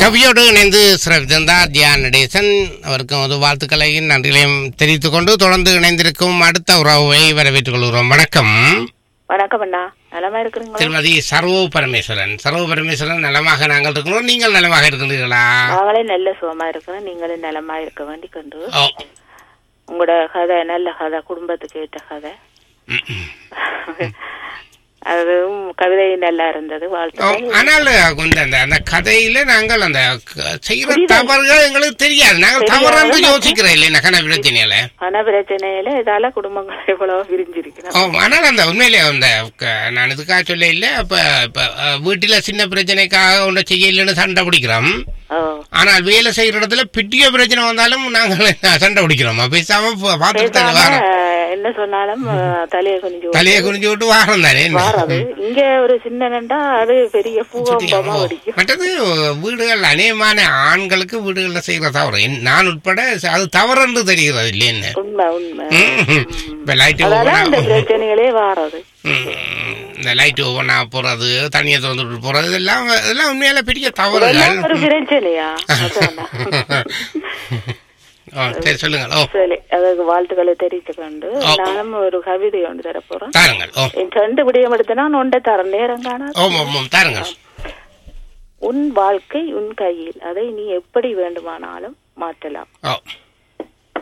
கவியோடு இணைந்து சிறப்பித்திருந்தார் தியான் நடேசன் அவருக்கும் ஒரு வாழ்த்துக்களையும் நன்றிகளையும் தெரிவித்துக் கொண்டு தொடர்ந்து இணைந்திருக்கும் அடுத்த உறவை வரவேற்றுக் கொள்கிறோம் வணக்கம் வணக்கம் அண்ணா நலமா இருக்கிறீங்களா திருமதி சர்வ பரமேஸ்வரன் சர்வ பரமேஸ்வரன் நலமாக நாங்கள் இருக்கிறோம் நீங்கள் நலமாக இருக்கின்றீர்களா நாங்களே நல்ல சுகமா இருக்கிறோம் நீங்களும் நலமா இருக்க வேண்டி கொண்டு ஓ உங்களோட கதை நல்ல கதை குடும்பத்துக்கு ஏற்ற கதை ம், ம். அதுவும் கவிதை நல்லா இருந்தது ஓ, வாழ்த்துக்கள் ஆனால் கொஞ்சம் அந்த அந்த கதையில நாங்கள் அந்த க- செய்யற புரியுது. தவறுகள் எங்களுக்கு தெரியாது நாங்கள் தெரியாது. தவறு யோசிக்கிறோம் இல்லை நகன பிரச்சனையில பண பிரச்சனையில இதால குடும்பங்கள் எவ்வளவு பிரிஞ்சிருக்கிறோம் ஓ, ஆனால் அந்த உண்மையிலே அந்த க- நான் இதுக்காக சொல்ல இல்லை அப்ப இப்ப அஹ், வீட்டுல சின்ன பிரச்சனைக்காக ஒன்றை செய்ய இல்லைன்னு சண்டை பிடிக்கிறோம் ஓ ஆனால் வேலை செய்யற இடத்துல பெரிய பிரச்சனை வந்தாலும் நாங்கள் சண்டை பிடிக்கிறோம் பேசாம பா- பார்த்துட்டு தானே பேசாம வாரோம் என்ன சொன்னாலும் அஹ், தலையை கொஞ்சம் தலையை குனிஞ்சு விட்டு வாரம் தானே என்ன? மாறாது இங்க ஒரு சின்ன நண்டா அது பெரிய பூகம்பமா ஓ, வெடிக்கும் மற்றது வீடுகள் அநேகமான ஆண்களுக்கு வீடுகள்ல செய்யற தவறு என்- நான் உட்பட அது தவறு என்று தெரிகிறது இல்லைன்னு உண்மை உண்மை ம். இப்ப லைட் அதால அந்த பிரச்சனைகளே வாரது இந்த லைட் ஒவ்வொன்றா போறது தண்ணியை திறந்து விட்டு போறது இதெல்லாம் இதெல்லாம் உண்மையால பெரிய தவறுகள் இதெல்லாம் ஒரு பிரச்சனையா அதானே. ஓ, சரி சொல்லுங்கள் ஓ சரி அதுக்கு வாழ்த்துக்களை தெரிவித்துக் கொண்டு ஓ. நானும் ஒரு கவிதை ஒன்று தரப்போறேன் தாருங்கள் ஓ என் ரெண்டு விடயம் எடுத்தனா ஒன்றை தர நேரம் காணாது ஓம் ஓம் ஓம் தாருங்கள் உன் வாழ்க்கை உன் கையில் அதை நீ எப்படி வேண்டுமானாலும் மாற்றலாம் ஓ